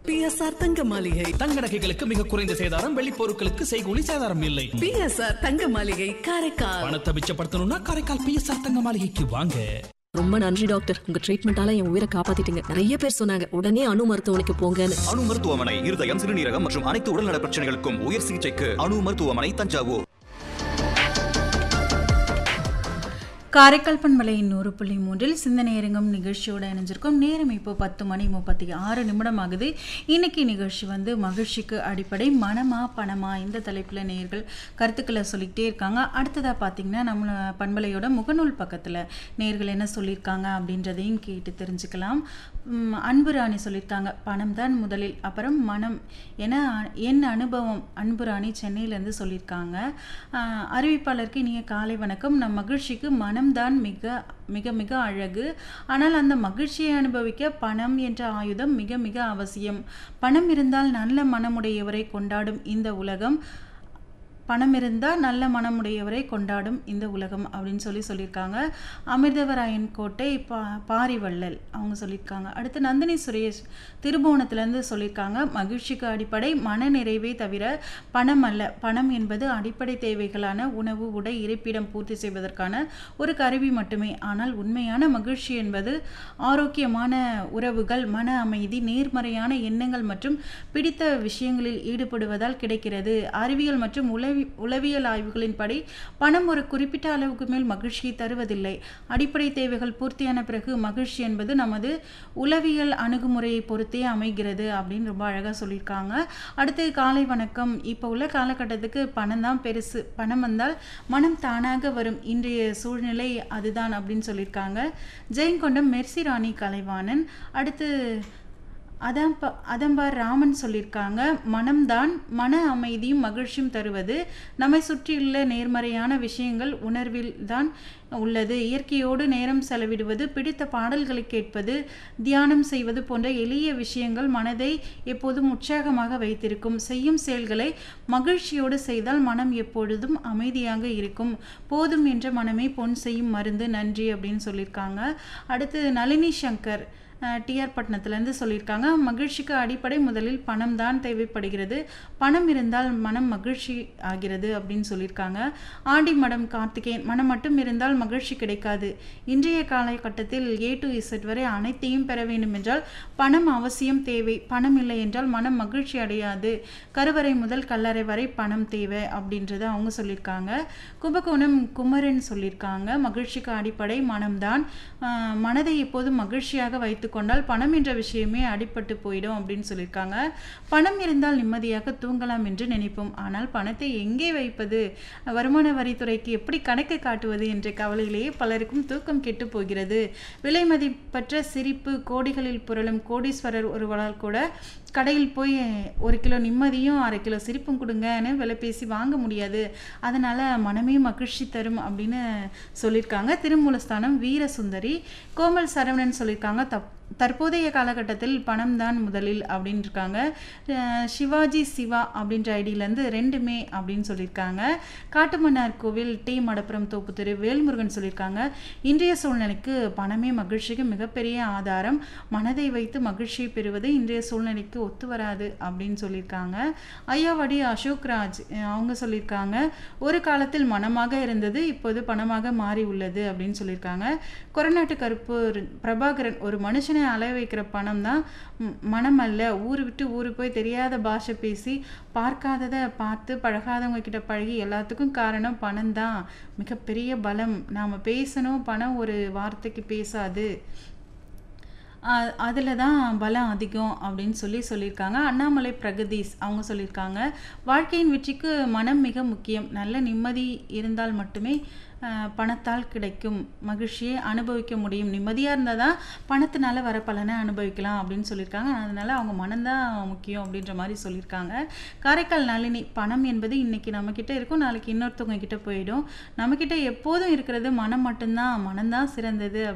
PSR தங்க மாளிகை தங்க நகைகளுக்கு மிக குறைந்த சேதாரம் வெள்ளி பொருட்களுக்கு செய்கூலி சேதாரம் இல்லை பிஎஸ்ஆர் தங்க மாளிகை காரைக்கால் பணத்தை மிச்சப்படுத்தணும்னா காரைக்கால் பிஎஸ்ஆர் தங்க மாளிகைக்கு வாங்க ரொம்ப நன்றி டாக்டர் உங்க ட்ரீட்மெண்டால என் உயிரை காப்பாத்திட்டீங்க நிறைய பேர் சொன்னாங்க உடனே அணு மருத்துவமனைக்கு போங்கன்னு அணு மருத்துவமனை இருதயம் சிறுநீரகம் மற்றும் அனைத்து உடல்நல பிரச்சனைகளுக்கும் உயர் சிகிச்சைக்கு அணு மருத்துவமனை தஞ்சாவூர் காரைக்கால் பண்பலையின் நூறு புள்ளி மூன்றில் சிந்தனை அரங்கம் நிகழ்ச்சியோட இணைஞ்சிருக்கோம் நேரம் இப்போ பத்து மணி முப்பத்தி ஆறு நிமிடம் ஆகுது இன்னைக்கு நிகழ்ச்சி வந்து மகிழ்ச்சிக்கு அடிப்படை மனமா பணமா இந்த தலைப்பில் நேர்கள் கருத்துக்களை சொல்லிக்கிட்டே இருக்காங்க அடுத்ததாக பார்த்தீங்கன்னா நம்ம பண்பலையோட முகநூல் பக்கத்தில் நேர்கள் என்ன சொல்லியிருக்காங்க அப்படின்றதையும் கேட்டு தெரிஞ்சுக்கலாம் உம், அன்பு ராணி சொல்லியிருக்காங்க பணம் தான் முதலில் அப்புறம் மனம் என அ- என் அனுபவம் அன்பு ராணி சென்னையிலேருந்து சொல்லியிருக்காங்க ஆஹ், அறிவிப்பாளருக்கு இனிய காலை வணக்கம் நம் மகிழ்ச்சிக்கு மனம்தான் மிக மிக மிக அழகு ஆனால் அந்த மகிழ்ச்சியை அனுபவிக்க பணம் என்ற ஆயுதம் மிக மிக அவசியம் பணம் இருந்தால் நல்ல மனமுடையவரை கொண்டாடும் இந்த உலகம் பணம் இருந்தால் நல்ல மனமுடையவரை கொண்டாடும் இந்த உலகம் அப்படின்னு சொல்லி சொல்லியிருக்காங்க அமிர்தவராயன் கோட்டை பா பாரிவள்ளல் அவங்க சொல்லியிருக்காங்க அடுத்து நந்தினி சுரேஷ் திருபுவனத்துலேருந்து சொல்லியிருக்காங்க மகிழ்ச்சிக்கு அடிப்படை மன நிறைவே தவிர பணம் அல்ல பணம் என்பது அடிப்படை தேவைகளான உணவு உடை இருப்பிடம் பூர்த்தி செய்வதற்கான ஒரு கருவி மட்டுமே ஆனால் உண்மையான மகிழ்ச்சி என்பது ஆரோக்கியமான உறவுகள் மன அமைதி நேர்மறையான எண்ணங்கள் மற்றும் பிடித்த விஷயங்களில் ஈடுபடுவதால் கிடைக்கிறது அறிவியல் மற்றும் உளவி உளவியல் ஆய்வுகளின்படி பணம் ஒரு குறிப்பிட்ட அளவுக்கு மேல் மகிழ்ச்சியை தருவதில்லை அடிப்படை தேவைகள் பூர்த்தியான பிறகு மகிழ்ச்சி என்பது நமது உளவியல் அணுகுமுறையை பொறுத்தே அமைகிறது அப்படின்னு ரொம்ப அழகாக சொல்லியிருக்காங்க அடுத்து காலை வணக்கம் இப்போ உள்ள காலகட்டத்துக்கு பணம் தான் பெருசு பணம் வந்தால் மனம் தானாக வரும் இன்றைய சூழ்நிலை அதுதான் அப்படின்னு சொல்லியிருக்காங்க ஜெயங்கொண்டம் மெர்சி ராணி கலைவாணன் அடுத்து அதம்பா அதம்பார் ராமன் சொல்லியிருக்காங்க மனம்தான் மன அமைதியும் மகிழ்ச்சியும் தருவது நம்மை சுற்றியுள்ள நேர்மறையான விஷயங்கள் உணர்வில் தான் உள்ளது இயற்கையோடு நேரம் செலவிடுவது பிடித்த பாடல்களை கேட்பது தியானம் செய்வது போன்ற எளிய விஷயங்கள் மனதை எப்போதும் உற்சாகமாக வைத்திருக்கும் செய்யும் செயல்களை மகிழ்ச்சியோடு செய்தால் மனம் எப்பொழுதும் அமைதியாக இருக்கும் போதும் என்ற மனமே பொன் செய்யும் மருந்து நன்றி அப்படின்னு சொல்லியிருக்காங்க அடுத்து நளினி சங்கர் டிஆர் பட்டணத்துலேருந்து சொல்லியிருக்காங்க மகிழ்ச்சிக்கு அடிப்படை முதலில் பணம் தான் தேவைப்படுகிறது பணம் இருந்தால் மனம் மகிழ்ச்சி ஆகிறது அப்படின்னு சொல்லியிருக்காங்க ஆண்டி மடம் கார்த்திகேயன் மனம் மட்டும் இருந்தால் மகிழ்ச்சி கிடைக்காது இன்றைய காலகட்டத்தில் ஏ டு இசட் வரை அனைத்தையும் பெற வேண்டும் என்றால் பணம் அவசியம் தேவை பணம் இல்லை என்றால் மனம் மகிழ்ச்சி அடையாது கருவறை முதல் கல்லறை வரை பணம் தேவை அப்படின்றத அவங்க சொல்லியிருக்காங்க கும்பகோணம் குமரன் சொல்லியிருக்காங்க மகிழ்ச்சிக்கு அடிப்படை மனம்தான் ஆஹ் மனதை எப்போதும் மகிழ்ச்சியாக வைத்துக்கொண்டால் பணம் என்ற விஷயமே அடிபட்டு போயிடும் அப்படின்னு சொல்லியிருக்காங்க பணம் இருந்தால் நிம்மதியாக தூங்கலாம் என்று நினைப்போம் ஆனால் பணத்தை எங்கே வைப்பது வருமான வரித்துறைக்கு எப்படி கணக்கு காட்டுவது என்ற கவலையிலேயே பலருக்கும் தூக்கம் கெட்டு போகிறது விலை மதிப்பற்ற சிரிப்பு கோடிகளில் புரளும் கோடீஸ்வரர் ஒருவரால் கூட கடையில் போய் ஒரு கிலோ நிம்மதியும் அரை கிலோ சிரிப்பும் கொடுங்கன்னு விலை பேசி வாங்க முடியாது அதனால் மனமே மகிழ்ச்சி தரும் அப்படின்னு சொல்லியிருக்காங்க திருமூலஸ்தானம் வீரசுந்தரி கோமல் சரவணன் சொல்லியிருக்காங்க தப் தற்போதைய காலகட்டத்தில் பணம் தான் முதலில் அப்படின்னு இருக்காங்க அஹ் சிவாஜி சிவா அப்படின்ற ஐடியிலேருந்து ரெண்டுமே அப்படின்னு சொல்லியிருக்காங்க காட்டுமன்னார் கோவில் டி மடப்புரம் தோப்பு திரு வேல்முருகன் சொல்லியிருக்காங்க இன்றைய சூழ்நிலைக்கு பணமே மகிழ்ச்சிக்கு மிகப்பெரிய ஆதாரம் மனதை வைத்து மகிழ்ச்சியை பெறுவது இன்றைய சூழ்நிலைக்கு ஒத்து வராது அப்படின்னு சொல்லியிருக்காங்க ஐயாவடி அசோக் ராஜ் அஹ் அவங்க சொல்லியிருக்காங்க ஒரு காலத்தில் மனமாக இருந்தது இப்போது பணமாக மாறி உள்ளது அப்படின்னு சொல்லியிருக்காங்க கொரநாட்டு கருப்பு பிரபாகரன் ஒரு மனுஷனை அலைய வைக்கிற பணம் தான் ம், மனம் அல்ல ஊர் விட்டு ஊர் போய் தெரியாத பாஷை பேசி பார்க்காததை பார்த்து பழகாதவங்க கிட்ட பழகி எல்லாத்துக்கும் காரணம் பணம் தான் மிகப்பெரிய பலம் நாம் பேசணும் பணம் ஒரு வார்த்தைக்கு பேசாது அதில் தான் பலம் அதிகம் அப்படின்னு சொல்லி சொல்லியிருக்காங்க அண்ணாமலை பிரகதீஷ் அவங்க சொல்லியிருக்காங்க வாழ்க்கையின் வெற்றிக்கு மனம் மிக முக்கியம் நல்ல நிம்மதி இருந்தால் மட்டுமே அஹ், பணத்தால் கிடைக்கும் மகிழ்ச்சியை அனுபவிக்க முடியும் நிம்மதியாக இருந்தால் தான் பணத்தினால வர பலனை அனுபவிக்கலாம் அப்படின்னு சொல்லியிருக்காங்க அதனால் அவங்க மனம்தான் முக்கியம் அப்படின்ற மாதிரி சொல்லியிருக்காங்க காரைக்கால் நளினி பணம் என்பது இன்றைக்கி நம்மக்கிட்ட இருக்கும் நாளைக்கு இன்னொருத்தவங்க கிட்ட போயிடும் நம்மக்கிட்ட எப்போதும் இருக்கிறது மனம் மட்டும்தான் மனம்தான் சிறந்தது